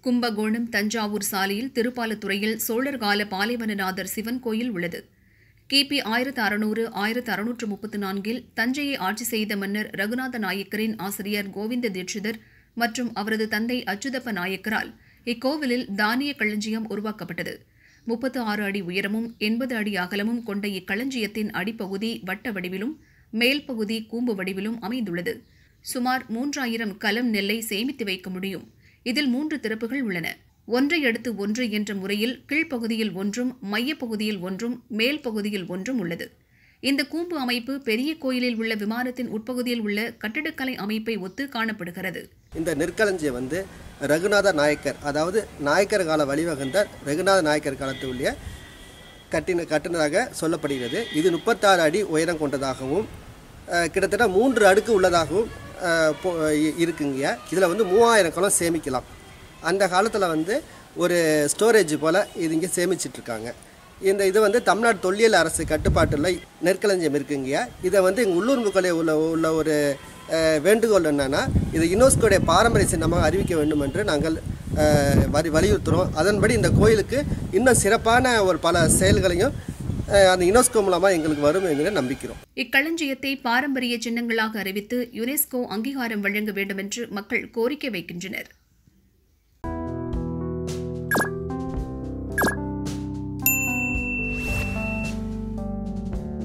கும்பகோணம் தஞ்சாவூர் சாலையில் திருப்பாலத்துறையில் சோழர் கால பாலைவனநாதர் சிவன் கோயில் உள்ளது கிபி ஆயிரத்து அறுநூறு ஆயிரத்து அறுநூற்று முப்பத்து நான்கில் தஞ்சையை ஆட்சி செய்த மன்னர் ரகுநாத நாயக்கரின் ஆசிரியர் கோவிந்த தீட்சிதர் மற்றும் அவரது தந்தை அச்சுதப்ப நாயக்கரால் இக்கோவிலில் தானிய களஞ்சியம் உருவாக்கப்பட்டது முப்பத்து ஆறு அடி உயரமும் எண்பது அடி அகலமும் கொண்ட இக்களஞ்சியத்தின் அடிப்பகுதி வட்ட வடிவிலும் மேல் பகுதி கூம்பு வடிவிலும் அமைந்துள்ளது சுமார் மூன்றாயிரம் கலம் நெல்லை சேமித்து வைக்க முடியும் இதில் மூன்று திறப்புகள் உள்ளன ஒன்றை அடுத்து ஒன்று என்ற முறையில் கீழ்ப்பகுதியில் ஒன்றும் மையப்பகுதியில் ஒன்றும் மேல் பகுதியில் ஒன்றும் உள்ளது இந்த கூம்பு அமைப்பு பெரிய கோயிலில் உள்ள விமானத்தின் உட்பகுதியில் உள்ள கட்டிடக்கலை அமைப்பை ஒத்து காணப்படுகிறது இந்த நெற்களஞ்சியம் வந்து ரகுநாத நாயக்கர் அதாவது நாயக்கர் கால வழிவகுந்த ரகுநாத நாயக்கர் காலத்தில் உள்ள கட்டின கட்டினதாக சொல்லப்படுகிறது இது முப்பத்தாறு அடி உயரம் கொண்டதாகவும் அஹ், கிட்டத்தட்ட மூன்று அடுக்கு உள்ளதாகவும் அஹ், பொ- இ- இருக்குங்க இதில் வந்து மூவாயிரம் குளம் சேமிக்கலாம் அந்த காலத்தில் வந்து ஒரு ஸ்டோரேஜ் போல் இது இங்கே சேமிச்சிட்ருக்காங்க இந்த இது வந்து தமிழ்நாடு தொல்லியல் அரசு கட்டுப்பாட்டுள்ள நெற்களஞ்சியம் இருக்குங்க இதை வந்து எங்கள் உள்ளூர் மக்களை உள்ள உள்ள ஒரு அஹ், வேண்டுகோள் என்னன்னா இது யுனெஸ்கோடைய பாரம்பரிய சின்னமாக அறிவிக்க வேண்டும் என்று நாங்கள் அஹ், வரி வலியுறுத்துகிறோம் அதன்படி இந்த கோயிலுக்கு இன்னும் சிறப்பான ஒரு பல செயல்களையும் அஹ், அந்த யுனெஸ்கோ மூலமாக எங்களுக்கு வரும் என்கிற நம்பிக்கிறோம் இக்களஞ்சியத்தை பாரம்பரிய சின்னங்களாக அறிவித்து யுனெஸ்கோ அங்கீகாரம் வழங்க வேண்டும் என்று மக்கள் கோரிக்கை வைக்கின்றனர்